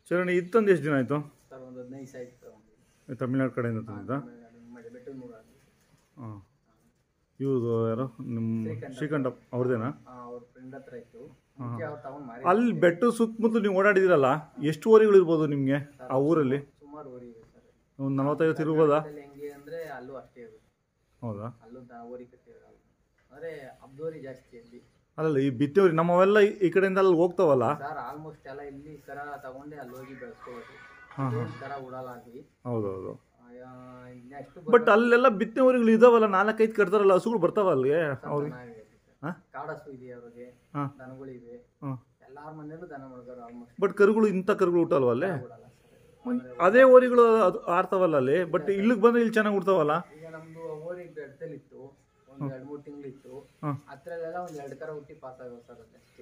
ಚರಣಿ ಇದು ತಂದು ಎಷ್ಟು ದಿನ ಆಯಿತು ಸರ್ ಒಂದು ಹದಿನೈದು ಆಯ್ತು ತಗೊಂಡು ತಮಿಳ್ನಾಡು ಕಡೆಯಿಂದ ತಂದಿದ್ದ ಮಳೆ ಬೆಟ್ಟದ ಮೂರು ಹಾಂ ಇವ್ರದ್ದು ಯಾರು ನಿಮ್ಮ ಶ್ರೀಕಂಠ ಅವ್ರದ್ದೇನಾ ಅವ್ರ ಫ್ರೆಂಡ್ ಹತ್ರ ಇತ್ತು ಮುಂಚೆ ಅವ್ರು ತಗೊಂಡು ಮಾರಿ ಅಲ್ಲಿ ಬೆಟ್ಟ ಸುತ್ತಮುತ್ತಲು ನೀವು ಓಡಾಡಿದಿರಲ್ಲ ಎಷ್ಟು ಓರಿಗಳು ಇರ್ಬೋದು ನಿಮಗೆ ಆ ಊರಲ್ಲಿ ಸುಮಾರು ಊರಿ ಇದೆ ಸರ್ ಒಂದು ನಲವತ್ತೈವತ್ತು ಇರ್ಬೋದಾ ಅಲ್ಲಿ ಹೆಂಗೆ ಅಂದರೆ ಅಲ್ಲೂ ಅಷ್ಟೇ ಇರುತ್ತೆ ಹೌದಾ ಅಲ್ಲೂ ದ ಓರಿ ಕಟ್ಟಿರಲ್ಲ ಅಂದರೆ ಅಬ್ದೋರಿ ಜಾಸ್ತಿ ಅಲ್ಲಿ ಅಲ್ಲಲ್ಲ ಈ ಬಿತ್ತೇವ್ರಿ ನಮ್ಮವೆಲ್ಲ ಈ- ಈ ಕಡೆಯಿಂದ ಅಲ್ಲಿ ಹೋಗ್ತಾವಲ್ಲ ಸರ್ ಆಲ್ಮೋಸ್ಟ್ ಎಲ್ಲ ಇಲ್ಲಿ ಕರ ತಗೊಂಡೆ ಅಲ್ಲಿ ಹೋಗಿ ಬೆಳೆಸ್ಕೋಬೋದು ಹಾಂ ಹಾಂ ಏನ್ ಕರ ಉಡಲಾಗಿ ಹೌದೌದು ನೆಕ್ಸ್ಟ್ ಬಟ್ ಅಲ್ಲೆಲ್ಲ ಬಿತ್ತನೆ ಊರುಗಳು ಇದಾವಲ್ಲ ನಾಲ್ಕೈದು ಕಟ್ತಾರಲ್ಲ ಹಸುಗಳು ಬರ್ತಾವ ಅಲ್ಲಿಗೆ ಅವ್ರಿಗೆ ಹಾ? ಕಾಡಸು ಇದೆ ಅವ್ರಿಗೆ ಹಾ. ದನಗಳಿವೆ ಹಾಂ ಎಲ್ಲಾರ ಮನೇಲೂ ದನ ಮಾಡ್ತಾರೆ ಆಲ್ಮೋಸ್ಟ್ ಬಟ್ ಕರುಗಳು ಇಂಥ ಕರುಗಳು ಹುಟ್ಟಲ್ವ ಅಲ್ಲೇ ಕೊಡಲ್ಲ ಸರ್ ಅದೇ ಓರಿಗಳು ಅದು ಆಡ್ತಾವಲ್ಲ ಅಲ್ಲಿ ಬಟ್ ಇಲ್ಲಿಗೆ ಬಂದ್ರೆ ಇಲ್ಲಿ ಚೆನ್ನಾಗಿ ಉಡ್ತಾವಲ್ಲ ಈಗ ನಮ್ದು ಓರಿ ಬೆಡ್ತಲ್ಲಿತ್ತು ಒಂದು ಎರಡು ಮೂರು ತಿಂಗಳಿತ್ತು ಹಾಂ ಹತ್ರಲ್ಲೆಲ್ಲ ಒಂದು ಎರಡು ಕರ ಹುಟ್ಟಿ ಪಾಸ್ ಆಗೋ ಸರ್ ಅಲ್ಲಿ ಅಷ್ಟೇ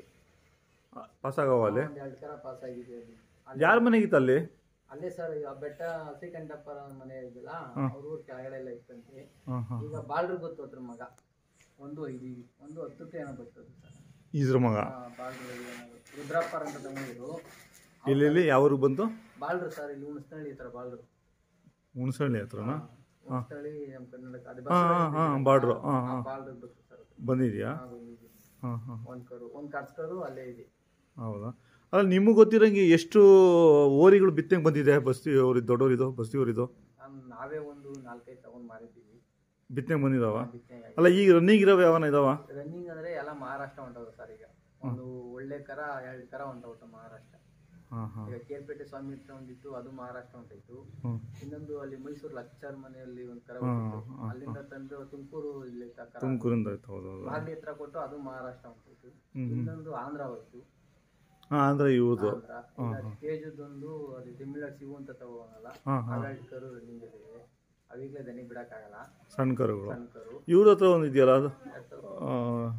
ಪಾಸಾಗವ ಅಲ್ಲಿ ಒಂದು ಎರಡು ಕರ ಪಾಸ್ ಆಗಿದೆ ಅಲ್ಲಿ ಯಾರ ಮನೆಗಿತ್ತು ಅಲ್ಲಿ ಅಲ್ಲೇ ಸರ್ ಈಗ ಬೆಟ್ಟ ಶ್ರೀಕಂಠಪ್ಪರ ಮನೆ ಇದೆಯಲ್ಲ ಅವ್ರ ಊರ್ ಕೆಳಗಡೆ ಎಲ್ಲ ಇತ್ತಂತೆ ಹಾಂ ಹಾಂ ಈಗ ಬಾಳ್ರು ಗೊತ್ತು ಅದ್ರ ಮಗ ಒಂದು ಐದು ಒಂದು ಹತ್ತಕ್ಕೆ ಏನೋ ಬರ್ತದೆ ಸರ್ ಇದ್ರ ಮಗ ಆ, ಬಾಳ್ರು ಏನೋ ರುದ್ರಪ್ಪರ್ ಅಂತ ತಗೊಂಡಿದ್ರು ಇಲ್ಲಿ ಇಲ್ಲಿ ಯಾವ್ರಿಗೆ ಬಂತು ಬಾಳ್ರು ಸರ್ ಇಲ್ಲಿ ಉಣಸ್ನಳ್ಳಿ ಹತ್ರ ಬಾಳ್ರು ಹುಣಸಳ್ಳಿ ಹತ್ರನಾ ಉಣಸ್ನಳ್ಳಿ ನಮ್ಮ ಕನ್ನಡಕ್ಕೆ ಅದು ಹಾಂ ಹಾಂ ಹಾಂ ಬಾರ್ಡ್ರು ಹಾಂ ಹಾಂ ಬಾಳ್ರು ಬೇಕು ಸರ್ ಅದು ಬಂದಿದೆಯಾ ಆ, ಬಂದಿದೆ. ಹಾಂ ಹಾಂ ಒಂದ್ ಕರು ಒಂದ್ ಕರ್ಸ್ಕರು ಅಲ್ಲೇ ಇದೆ ಹೌದಾ ಅಲ್ಲ ನಿಮಗೆ ಗೊತ್ತಿರೋಂಗೆ ಎಷ್ಟು ಓರಿಗಳು ಬಿತ್ತಂಗೆ ಬಂದಿದೆ ಬಸ್ತಿ ಅವ್ರಿದ್ದು ದೊಡ್ಡವರಿದು ಬಸ್ತಿ ಅವರಿದು ನಾನ್ ನಾವೇ ಒಂದು ನಾಲ್ಕೈದು ತಗೊಂಡ್ ಮಾರಿದ್ದೀವಿ ಬಿತ್ತಂಗೆ ಬಂದಿದಾವ ಬಿತ್ತನೆಗಾಗಿ ಅಲ್ಲ ಈಗ ರನ್ನಿಂಗ್ ಇರೋವು ಯಾವನ ಇದಾವ ರನ್ನಿಂಗ್ ಅಂದ್ರೆ ಎಲ್ಲ ಮಹಾರಾಷ್ಟ್ರ ಹೊಂಟವ ಸರ್ ಈಗ ಒಂದು ಒಳ್ಳೆ ಕರ ಎರಡು ಕರ ಹೊಂಟವಟ ಮಹಾರಾಷ್ಟ್ರ ಹಾಂ ಹಾಂ ಈಗ ಕೇರ್ಪೇಟೆ ಸ್ವಾಮಿ ಹತ್ರ ಒಂದಿತ್ತು ಅದು ಮಹಾರಾಷ್ಟ್ರ ಹೊಂಟಾಯ್ತು ಹ್ಞೂ ಇನ್ನೊಂದು ಅಲ್ಲಿ ಮೈಸೂರು ಲಕ್ಷರ್ ಮನೆಯಲ್ಲಿ ಒಂದು ಕರ ಹಾ, ಹೊಂಟಿತ್ತು. ಹಾ, ಅಲ್ಲಿಂದ ತಂದು ತುಮಕೂರು ಇಲ್ಲಿ ತ- ಕರ ತುಮಕೂರಿಂದ ಆಯ್ತು ಹೌದು ಹೌದು ಮಾಗಡಿ ಹತ್ರ ಕೊಟ್ಟು ಅದು ಮಹಾರಾಷ್ಟ್ರ ಹೊಂಟಾಯ್ತು ಹ್ಮ್. ಇನ್ನೊಂದು ಆಂಧ್ರ ಹೋಯ್ತು ಹಾಂ ಅಂದರೆ ಇವ್ರದ್ದು ಆಂಧ್ರ ಈಗ ತೇಜದೊಂದು ಅದು ತಮಿಳ್ನಾಡು ಸಿಗು ಅಂತ ತಗೋನಲ್ಲ ಹಾಂ ಹಾಂ ಅವೆರಡು ಕರು ರನ್ನಿಂಗ್ ಇದೆ ಅವಿಗ್ಲೇ ದನಿ ಬಿಡಕ್ಕಾಗಲ್ಲ ಸಣ್ಣ ಕರುಗಳು ಸಣ್ಣ ಕರು ಇವ್ರ ಹತ್ರ ಒಂದು ಇದೆಯಲ್ಲ ಅದು ಎರಡ್ ಸಾವಿರ- ಆ,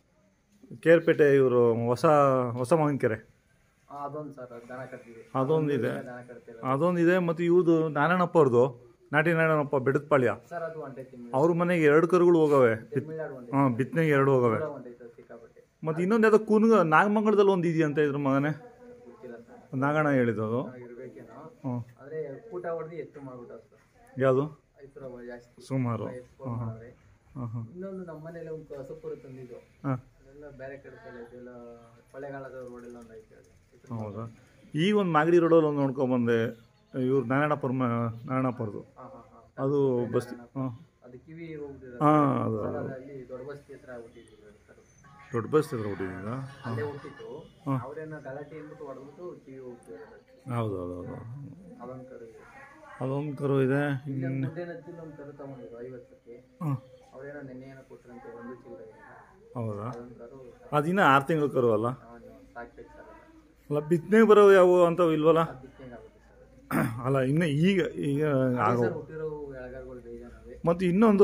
ಕೇರ್ಪೇಟೆ ಇವರು ಹೊಸ ಹೊಸ ಮಾವಿನಕೆರೆ ಆ, ಅದೊಂದು ಸರ್ ದನ ಕಟ್ತಿದೆ ಅದೊಂದು ಇದೆ ದನ ಕಟ್ತಿಲ್ಲ ಅದೊಂದು ಇದೆ ಮತ್ತು ಇವ್ರದ್ದು ನಾರಾಯಣಪ್ಪ ಅವ್ರದ್ದು ನಾಟಿ ನಾರಾಯಣಪ್ಪ ಬೆಡದಪಾಳ್ಯ ಸರ್ ಅದು ಹೊಂಟೈತಿ ಅವ್ರ ಮನೆಗೆ ಎರಡು ಕರುಗಳು ಹೋಗವೆ ತಮಿಳ್ನಾಡು ಹೊಂಟೈತಿ ಹಾಂ ಬಿತ್ತನೆಗೆ ಎರಡು ಹೋಗವೆ ದೂರ ಹೊಂಟೈತೆ ಅದು ಸಿಕ್ಕಾಪಟ್ಟೆ ಮತ್ತು ಇನ್ನೊಂದು ಯಾವುದೋ ಕುನ್ಗ ನಾಗಮಂಗಲದಲ್ಲಿ ಒಂದು ಇದೆಯಂತ ಇದ್ರ ಮಗನೇ ಗೊತ್ತಿಲ್ಲ ಸರ್ ನಾಗಣ್ಣ ಹೇಳಿದ್ದು ಅದು ಇರ್ಬೇಕೇನೋ ಹ್ಞೂ ಆದ್ರೆ ಊಟ ಹೊಡೆದು ಎತ್ತು ಮಾಡ್ಬಿಟ್ಟ ಸರ್ ಯಾವುದು ಐದು ರೂಪಾಯಿ ಜಾಸ್ತಿ ಸುಮಾರು ಎತ್ಕೊಂಡು ಮಾಡಿದ್ರೆ ಹಾಂ ಹಾಂ ಇನ್ನೊಂದು ನಮ್ಮ ಮನೇಲಿ ಒಂದು ಹಸುಪುರ ತಂದಿದ್ದು ಹಾಂ ಅದೆಲ್ಲ ಬೇರೆ ಕಡೆ ಎಲ್ಲ ಎಲ್ಲ ಕೊಳ್ಳೆಗಾಲದ ರೋಡೆಲ್ಲ ಒಂದು ಐತೆ ಅದು. ಇದು ಹೌದಾ ಈಗ ಒಂದು ಮಾಗಡಿ ರೋಡಲ್ಲಿ ಒಂದು ನೋಡ್ಕೊಂಬಂದೆ ಇವ್ರು ನಾರಾಯಣಪ್ಪರ ಮ ನಾರಾಯಣಪ್ಪರದು ಹಾ ಹಾ ಹಾ ಅದು ಬಸ್ತಿ ಹಾಂ ಅದು ಕಿವಿ ಹೋಗ್ಬಿಟ್ಟಿದೆ ಹಾಂ ಅದು ಸರ್ ಅದು ಅಲ್ಲಿ ದೊಡ್ಡ ಬಸ್ತಿ ಹತ್ರ ಹುಟ್ಟಿದ್ದೀವಿ ಅದು ಸರ್ ದೊಡ್ಡ ಬಸ್ ಹತ್ರ ಹುಟ್ಟಿದ್ದೀಗ ಅಲ್ಲೇ ಹುಟ್ಟಿತ್ತು ಹಾ. ಅವ್ರೇನ ಗಲಾಟೆ ಅಂದ್ಬಿಟ್ಟು ಹೊಡೆದ್ಬಿಟ್ಟು ಕಿವಿ ಹೋಗ್ತಿದ್ದಾರೆ ಹೌದು ಹೌದು ಹೌದು ಅದೊಂದು ಕರು ಇದೆ ಅದೊಂದು ಕರು ಇದೆ ಇಲ್ಲಿ ಮುದ್ದೆ ನದ್ದಿಲ್ಲ ಒಂದು ಕರು ತಗೊಂಡಿದ್ರು ಐವತ್ತಕ್ಕೆ ಹಾಂ ಅವ್ರೇನೋ ನೆನ್ನೆ ಏನೋ ಕೊಟ್ರಂತೆ ಒಂದು ಚಿಲ್ಲರೆ ಹೌದಾ ಅದೊಂದು ಕರು ಅದಿನ್ನ ಆರು ತಿಂಗಳು ಕರು ಅಲ್ಲ ನಾವು ಸಾಕ್ಬೇಕು ಸರ್ ಅದು ಅಲ್ಲ ಬಿತ್ತನೆಗೆ ಬರೋ ಯಾವ ಅಂತವು ಇಲ್ವಲ್ಲ ಅದು ಬಿತ್ತನೆಗೆ ಆಗುತ್ತೆ ಸರ್ ಅಲ್ಲ ಇನ್ನು ಈಗ ಈಗ ಆಗೋ ಸರ್ ಹುಟ್ಟಿರೋ ಎಳಗಾರಗಳು ಬೇಜಾನವೆ ಮತ್ತು ಇನ್ನೊಂದು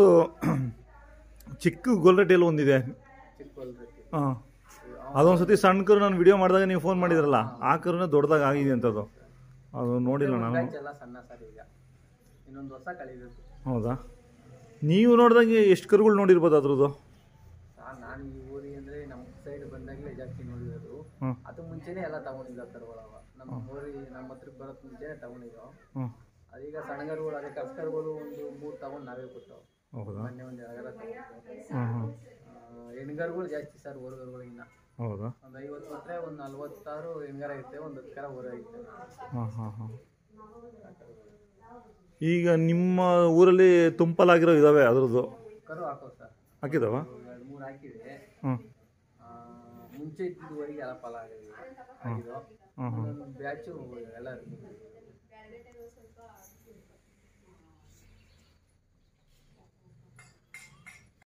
ಚಿಕ್ಕ ಗೊಲ್ರಟ್ಟಿಯಲ್ಲಿ ಒಂದಿದೆ ಚಿಕ್ಕ ಹೊಲ್ರೈತಿ ಹಾಂ ಅದೊಂದು ಸತಿ ಸಣ್ಣ ಕರು ನಾನು ವಿಡಿಯೋ ಮಾಡಿದಾಗ ನೀವು ಫೋನ್ ಮಾಡಿದ್ರಲ್ಲ ಆ ಕರುನ ದೊಡ್ಡದಾಗಿ ಆಗಿದೆ ಅಂತದು ಅದು ನೋಡಿಲ್ಲ ನಾನು ಬ್ಯಾಚ್ ಎಲ್ಲ ಸಣ್ಣ ಸರ್ ಈಗ ಇನ್ನೊಂದು ವರ್ಷ ಕಳಿಬೇಕು ಹೌದಾ ನೀವು ನೋಡಿದಂಗೆ ಎಷ್ಟು ಕರುಗಳು ನೋಡಿರ್ಬೋದು ಅದ್ರದ್ದು ಸರ್ ನಾನು ಈ ಊರಿಗೆ ಅಂದ್ರೆ ನಮ್ಮ ಸೈಡ್ ಬಂದಾಗಲೇ ಜಾಸ್ತಿ ನೋಡಿರೋದು ಹ್ಮ್. ಅದು ಮುಂಚೆನೆ ಎಲ್ಲ ತಗೊಂಡಿದ್ದ ಕರುಗಳವ ನಮ್ಮ ಊರಿ ನಮ್ಮ ಹತ್ರಕ್ಕೆ ಬರೋಕ್ ಮುಂಚೆನೆ ತಗೊಂಡಿದ್ದೋ ಹ್ಞೂ ಅದೀಗ ಸಣ್ಣಗರುಗಳು ಅದೇ ಕಸ್ಕರುಗಳು ಒಂದು ಮೂರು ತಗೊಂಡು ನಾವೇ ಕೊಟ್ಟವು ಹೌದಾ ಮೊನ್ನೆ ಒಂದು ಎಳಗರ ತಗೊಂಡು ಹಾಂ ಹಾಂ ಹೆಣ್ಗರುಗಳು ಜಾಸ್ತಿ ಸರ್ ಊರುಗಳಿಗಿನ್ನ ಹೌದಾ ಒಂದು ಐವತ್ತು ಹತ್ರ ಒಂದು ನಲ್ವತ್ತಾರು ಹೆಣ್ಗರ ಇರ್ತೇವೆ ಒಂದು ಹತ್ತು ಕರ ಊರ ಇರ್ತೇವೆ ಹಾಂ ಹಾಂ ಹಾಂ ಈಗ ನಿಮ್ಮ ಊರಲ್ಲಿ ತುಂಬಲಾಗಿರೋ ಇದಾವೆ ಅದ್ರದ್ದು ಕರು ಹಾಕೋ ಸರ್ ಹಾಕಿದಾವ ಎರಡು ಮೂರು ಹಾಕಿದೆ ಹ್ಞೂ ಆ, ಮುಂಚೆ ಇದ್ದಿದ್ದವರೆಗೆ ಎಲ್ಲ ಫಲ ಆಗಿದೆ ಆಗಿದ್ದು ಹಾಂ ಹಾಂ ಒಂದೊಂದು ಬ್ಯಾಚು ಎಲ್ಲ